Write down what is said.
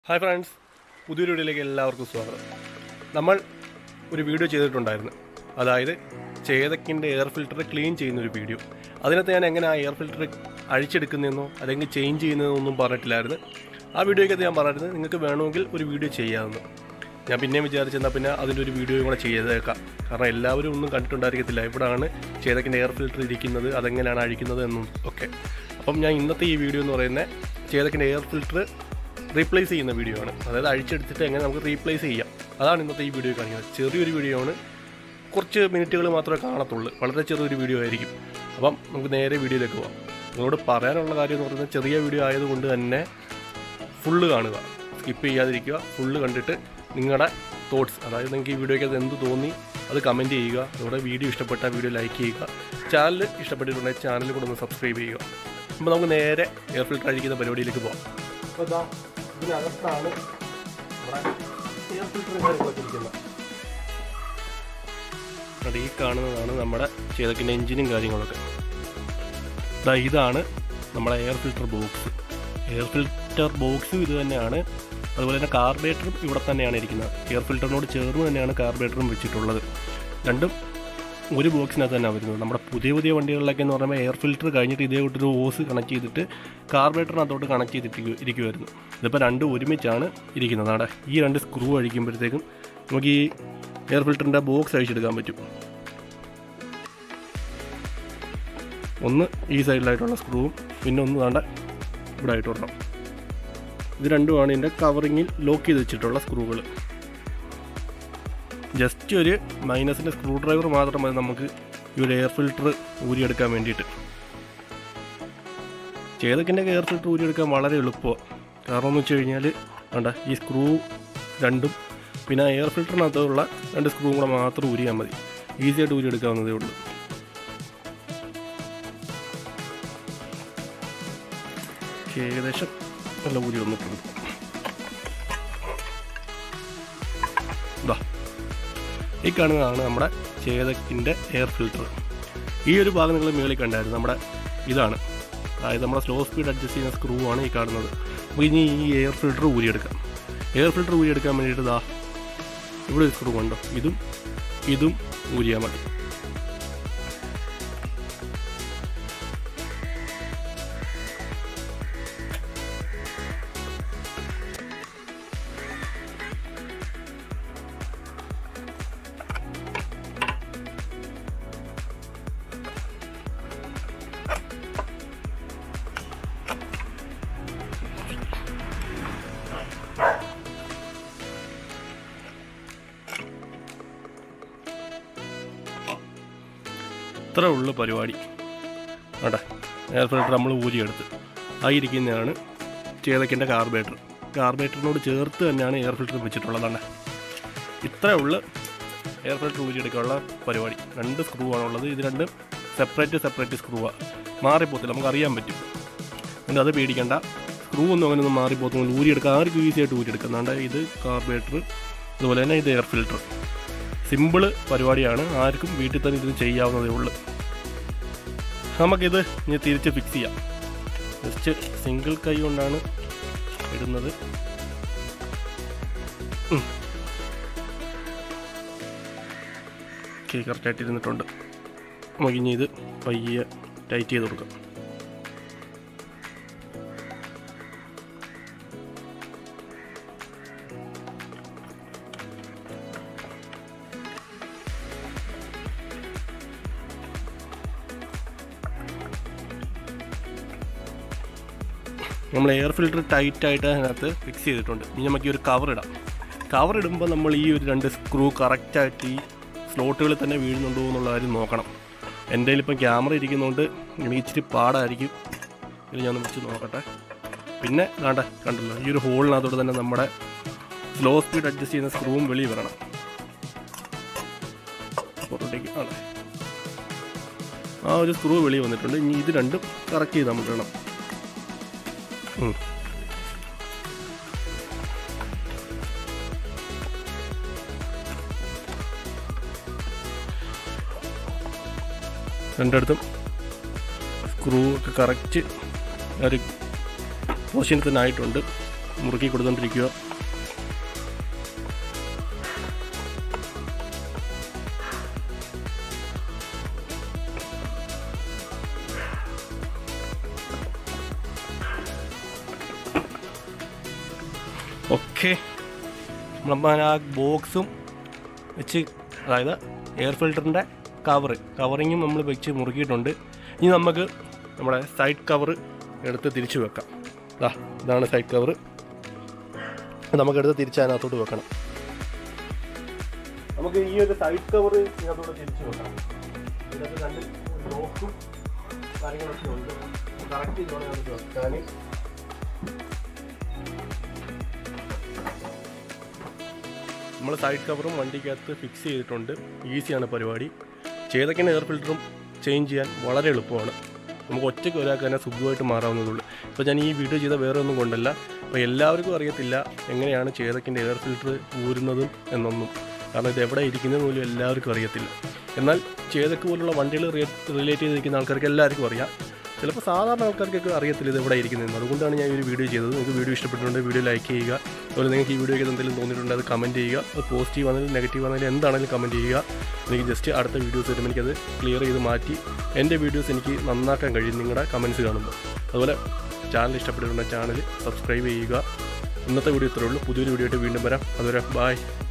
Hi friends പുതിയൊരു വീഡിയോയിലേക്ക് എല്ലാവർക്കും സ്വാഗതം നമ്മൾ ഒരു വീഡിയോ ചെയ്തിട്ടുണ്ടായിരുന്നു അതായത് ചേതക്കിൻ്റെ എയർ ഫിൽറ്റർ ക്ലീൻ ചെയ്യുന്ന ഒരു വീഡിയോ അതിനകത്ത് ഞാൻ എങ്ങനെ ആ എയർ ഫിൽറ്റർ അഴിച്ചെടുക്കുന്നതെന്നോ അല്ലെങ്കിൽ ചേഞ്ച് ചെയ്യുന്നതെന്നോ ഒന്നും പറഞ്ഞിട്ടില്ലായിരുന്നു ആ വീഡിയോയ്ക്കകത്ത് ഞാൻ പറഞ്ഞിരുന്നത് നിങ്ങൾക്ക് വേണമെങ്കിൽ ഒരു വീഡിയോ ചെയ്യാമെന്ന് ഞാൻ പിന്നെയും വിചാരിച്ചെന്നാൽ പിന്നെ അതിൻ്റെ ഒരു വീഡിയോയും കൂടെ ചെയ്തേക്കാം കാരണം എല്ലാവരും ഒന്നും കണ്ടിട്ടുണ്ടായിരിക്കത്തില്ല ഇവിടെയാണ് ചേതക്കിൻ്റെ എയർ ഫിൽറ്റർ ഇരിക്കുന്നത് അതെങ്ങനെയാണ് അഴിക്കുന്നത് എന്നും ഒക്കെ അപ്പം ഞാൻ ഇന്നത്തെ ഈ വീഡിയോ എന്ന് പറയുന്നത് ചേതക്കിൻ്റെ എയർ ഫിൽറ്റർ റീപ്ലേസ് ചെയ്യുന്ന വീഡിയോ ആണ് അതായത് അഴിച്ചെടുത്തിട്ട് എങ്ങനെ നമുക്ക് റീപ്ലേസ് ചെയ്യാം അതാണ് ഇന്നത്തെ ഈ വീഡിയോ കാണിക്കുന്നത് ചെറിയൊരു വീഡിയോ ആണ് കുറച്ച് മിനിറ്റുകൾ മാത്രമേ കാണത്തുള്ളൂ വളരെ ചെറിയൊരു വീഡിയോ ആയിരിക്കും അപ്പം നമുക്ക് നേരെ വീഡിയോയിലേക്ക് പോകാം നിങ്ങളോട് പറയാനുള്ള കാര്യം എന്ന് പറയുന്നത് ചെറിയ വീഡിയോ ആയതുകൊണ്ട് തന്നെ ഫുള്ള് കാണുക സ്കിപ്പ് ചെയ്യാതിരിക്കുക ഫുള്ള് കണ്ടിട്ട് നിങ്ങളുടെ തോട്ട്സ് അതായത് നിങ്ങൾക്ക് ഈ വീഡിയോയ്ക്ക് അത് എന്ത് തോന്നി അത് കമൻറ്റ് ചെയ്യുക അതുകൂടെ വീഡിയോ ഇഷ്ടപ്പെട്ട വീഡിയോ ലൈക്ക് ചെയ്യുക ചാനൽ ഇഷ്ടപ്പെട്ടിട്ടുണ്ടെങ്കിൽ ചാനൽ കൂടെ ഒന്ന് സബ്സ്ക്രൈബ് ചെയ്യുക അപ്പോൾ നമുക്ക് നേരെ എയർ ഫിൽറ്റർ അഴിക്കുന്ന പരിപാടിയിലേക്ക് പോകാം അപ്പോൾ ഇതാ ഇതിനകത്താണ് നമ്മുടെ എയർ ഫിൽറ്ററും കാര്യങ്ങളൊക്കെ ഇരിക്കുന്നത് അത് ഈ കാണുന്നതാണ് നമ്മുടെ ചേതക്കിൻ്റെ എഞ്ചിനും കാര്യങ്ങളൊക്കെ ദാ ഇതാണ് നമ്മുടെ air filter box air filter ബോക്സും ഇത് തന്നെയാണ് അതുപോലെ തന്നെ കാർബേറ്ററും ഇവിടെ തന്നെയാണ് ഇരിക്കുന്നത് എയർ ഫിൽറ്ററിനോട് ചേർന്ന് തന്നെയാണ് കാർബേറ്ററും വെച്ചിട്ടുള്ളത് രണ്ടും ഒരു ബോക്സിനകത്ത് തന്നെ വരുന്നത് നമ്മുടെ പുതിയ പുതിയ വണ്ടികളിലൊക്കെ എന്ന് പറയുമ്പോൾ എയർ ഫിൽറ്റർ കഴിഞ്ഞിട്ട് ഇതേ കൂട്ടൊരു ഓസ് കണക്ട് ചെയ്തിട്ട് കാർബറേറ്ററിനകത്തോട്ട് കണക്ട് ചെയ്തിട്ട് ഇരിക്കുമായിരുന്നു ഇതിപ്പോൾ രണ്ടും ഒരുമിച്ചാണ് ഇരിക്കുന്നത് അവിടെ ഈ രണ്ട് സ്ക്രൂ അഴിക്കുമ്പോഴത്തേക്കും നമുക്ക് ഈ എയർ ഫിൽറ്ററിൻ്റെ ബോക്സ് അഴിച്ചെടുക്കാൻ പറ്റും ഒന്ന് ഈ സൈഡിലായിട്ടുള്ള സ്ക്രൂവും പിന്നെ ഒന്ന് വേണ്ട ഇവിടെ ആയിട്ട് വരണം ഇത് രണ്ടുമാണ് ഇതിൻ്റെ കവറിങ്ങിൽ ലോക്ക് ചെയ്ത് വെച്ചിട്ടുള്ള സ്ക്രൂകൾ ജസ്റ്റ് ഒരു മൈനസിൻ്റെ സ്ക്രൂ ഡ്രൈവർ മാത്രം മതി നമുക്ക് ഈ ഒരു എയർ ഫിൽറ്റർ ഊരിയെടുക്കാൻ വേണ്ടിയിട്ട് ചേതക്കിൻ്റെ എയർ ഫിൽറ്റർ ഊരിയെടുക്കാൻ വളരെ എളുപ്പമാണ് കാരണം എന്ന് വെച്ച് കഴിഞ്ഞാൽ വേണ്ട ഈ സ്ക്രൂ രണ്ടും പിന്നെ എയർ ഫിൽറ്ററിനകത്തുള്ള രണ്ട് സ്ക്രൂ കൂടെ മാത്രം ഊരിയാൽ മതി ഈസി ആയിട്ട് ഊരിയെടുക്കാവുന്നതേ ഉള്ളൂ ഏകദേശം നല്ല ഊരി വന്നിട്ടുണ്ട് ഇതാ ഈ കാണുന്നതാണ് നമ്മുടെ ചേതക്കിൻ്റെ എയർ ഫിൽറ്റർ ഈ ഒരു ഭാഗം നിങ്ങൾ മുകളിൽ കണ്ടായിരുന്നു നമ്മുടെ ഇതാണ് അതായത് നമ്മുടെ സ്ലോ സ്പീഡ് അഡ്ജസ്റ്റ് ചെയ്യുന്ന സ്ക്രൂ ആണ് ഈ കാണുന്നത് അപ്പോൾ ഇനി ഈ എയർ ഫിൽറ്റർ ഊരിയെടുക്കാം എയർ ഫിൽറ്റർ ഊരിയെടുക്കാൻ വേണ്ടിയിട്ട് ഇതാ ഇവിടെ ഒരു സ്ക്രൂ ഉണ്ടോ ഇതും ഇതും ഊരിയാൽ മതി ഇത്ര ഉള്ളു പരിപാടി ആട്ടെ എയർ ഫിൽറ്റർ നമ്മൾ ഊരിയെടുത്ത് ആ ഇരിക്കുന്നതാണ് ചേതക്കിൻ്റെ കാർബേറ്റർ കാർബേറ്ററിനോട് ചേർത്ത് തന്നെയാണ് എയർ ഫിൽറ്റർ വെച്ചിട്ടുള്ളതാണ് ഇത്രേ ഉള്ളു എയർ ഫിൽറ്റർ ഊരിയെടുക്കാനുള്ള പരിപാടി രണ്ട് സ്ക്രൂ ആണുള്ളത് ഇത് രണ്ട് സെപ്പറേറ്റ് സെപ്പറേറ്റ് സ്ക്രൂവാണ് മാറിപ്പോത്തില്ല നമുക്ക് അറിയാൻ പറ്റും അതുകൊണ്ട് അത് പേടിക്കണ്ട സ്ക്രൂ ഒന്നും അങ്ങനെ ഒന്നും മാറിപ്പോത്തുന്നില്ല ഊരിയെടുക്കാൻ ആർക്കും ഈസി ആയിട്ട് ഊരിയെടുക്കാം അതുകൊണ്ട് ഇത് കാർബേറ്റർ അതുപോലെ തന്നെ ഇത് എയർ ഫിൽറ്റർ സിമ്പിള് പരിപാടിയാണ് ആർക്കും വീട്ടിൽ തന്നെ ഇത് ചെയ്യാവുന്നതേ ഉള്ളൂ നമുക്കിത് ഇനി തിരിച്ച് ഫിക്സ് ചെയ്യാം ജസ്റ്റ് സിംഗിൾ കൈ കൊണ്ടാണ് ഇടുന്നത് ഓക്കെ കറക്റ്റായിട്ട് ഇരുന്നിട്ടുണ്ട് നമുക്ക് ഇനി ഇത് പയ്യെ ടൈറ്റ് ചെയ്ത് കൊടുക്കാം നമ്മൾ എയർ ഫിൽറ്റർ ടൈറ്റ് ആയിട്ട് അതിനകത്ത് ഫിക്സ് ചെയ്തിട്ടുണ്ട് ഇനി നമുക്ക് ഈ ഒരു കവർ ഇടാം കവർ ഇടുമ്പോൾ നമ്മൾ ഈ ഒരു രണ്ട് സ്ക്രൂ കറക്റ്റായിട്ട് ഈ സ്ലോട്ടുകളിൽ തന്നെ വീഴുന്നുണ്ടോ എന്നുള്ള കാര്യം നോക്കണം എൻ്റെ കയ്യിലിപ്പം ക്യാമറ ഇരിക്കുന്നതുകൊണ്ട് എനിക്ക് ഇച്ചിരി പാടായിരിക്കും ഇത് ഞാൻ ഒന്ന് വെച്ച് നോക്കട്ടെ പിന്നെ വേണ്ട കണ്ടല്ലോ ഈ ഒരു ഹോളിനകത്തോട് തന്നെ നമ്മുടെ സ്ലോ സ്പീഡ് അഡ്ജസ്റ്റ് ചെയ്യുന്ന സ്ക്രൂവും വെളിയിൽ വരണം പുറത്തേക്ക് ആണ് ആ ഒരു സ്ക്രൂ വെളിയിൽ വന്നിട്ടുണ്ട് ഇനി ഇത് രണ്ടും കറക്റ്റ് ചെയ്ത് നമുക്ക് വേണം ഉം. രണ്ടിടത്തും സ്ക്രൂ ഒക്കെ കറക്റ്റ് ഒരു പൊസിഷനിൽ തന്നെ ആയിട്ടുണ്ട് മുറുക്കി കൊടുത്തോണ്ടിരിക്കുക ഓക്കെ നമ്മൾ ആ ബോക്സും വെച്ച് അതായത് എയർ ഫിൽറ്ററിൻ്റെ കവറ് കവറിങ്ങും നമ്മൾ വെച്ച് മുറുക്കിയിട്ടുണ്ട് ഇനി നമുക്ക് നമ്മുടെ സൈഡ് കവർ എടുത്ത് തിരിച്ചു വെക്കാം ദാ ഇതാണ് സൈഡ് കവർ നമുക്കെടുത്ത് തിരിച്ച് അതിനകത്തോട്ട് വെക്കണം നമുക്ക് ഈ ഒരു സൈഡ് കവർ ഇതിനകത്തോട്ട് തിരിച്ചു വെക്കണം ഇതിനകത്ത് രണ്ട് ലോക്കും കാര്യങ്ങളൊക്കെ ഉണ്ട് കറക്റ്റ് ഇതോടെ നമുക്ക് വെക്കാൻ നമ്മൾ സൈഡ് കവറും വണ്ടിക്കകത്ത് ഫിക്സ് ചെയ്തിട്ടുണ്ട് ഈസിയാണ് പരിപാടി ചെയ്തക്കിന് എയർ ഫിൽറ്ററും ചേഞ്ച് ചെയ്യാൻ വളരെ എളുപ്പമാണ് നമുക്ക് ഒറ്റയ്ക്ക് ഒരാൾക്ക് തന്നെ സുഖമായിട്ട് മാറാവുന്നതുള്ളൂ ഇപ്പോൾ ഞാൻ ഈ വീഡിയോ ചെയ്ത വേറെ ഒന്നും കൊണ്ടല്ല അപ്പോൾ എല്ലാവർക്കും അറിയത്തില്ല എങ്ങനെയാണ് ചേതക്കിൻ്റെ എയർ ഫിൽറ്റർ ഊരുന്നതും എന്നൊന്നും കാരണം ഇത് എവിടെ ഇരിക്കുന്നത് പോലും എല്ലാവർക്കും അറിയത്തില്ല എന്നാൽ ചേതക്ക് പോലുള്ള വണ്ടികൾ റിലേറ്റ് ചെയ്തിരിക്കുന്ന ആൾക്കാർക്ക് എല്ലാവർക്കും അറിയാം ചിലപ്പോൾ സാധാരണ ആൾക്കാർക്കൊക്കെ അറിയത്തില്ല ഇത് എവിടെ ഇരിക്കുന്നതെന്ന് അതുകൊണ്ടാണ് ഞാൻ ഈ ഒരു വീഡിയോ ചെയ്തത് നിങ്ങൾക്ക് വീഡിയോ ഇഷ്ടപ്പെട്ടിട്ടുണ്ടെങ്കിൽ വീഡിയോ ലൈക്ക് ചെയ്യുക അതുപോലെ നിങ്ങൾക്ക് ഈ വീഡിയോയ്ക്ക് എന്തെങ്കിലും തോന്നിയിട്ടുണ്ടെങ്കിൽ അത് കമൻറ്റ് ചെയ്യുക അത് പോസിറ്റീവ് ആണെങ്കിലും നെഗറ്റീവ് ആണെങ്കിലും എന്താണെങ്കിലും കമൻറ്റ് ചെയ്യുക എനിക്ക് ജസ്റ്റ് അടുത്ത വീഡിയോസ് വരുമ്പോൾ എനിക്കത് ക്ലിയർ ചെയ്ത് മാറ്റി എൻ്റെ വീഡിയോസ് എനിക്ക് നന്നാക്കാൻ കഴിയും നിങ്ങളുടെ കമൻറ്റ്സ് കാണുമ്പോൾ അതുപോലെ ചാനൽ ഇഷ്ടപ്പെട്ടിട്ടുണ്ടെങ്കിൽ ചാനൽ സബ്സ്ക്രൈബ് ചെയ്യുക ഇന്നത്തെ വീഡിയോ ഇത്രയേ ഉള്ളൂ പുതിയൊരു വീഡിയോ ആയിട്ട് വീണ്ടും വരാം അതുവരെ ബായ്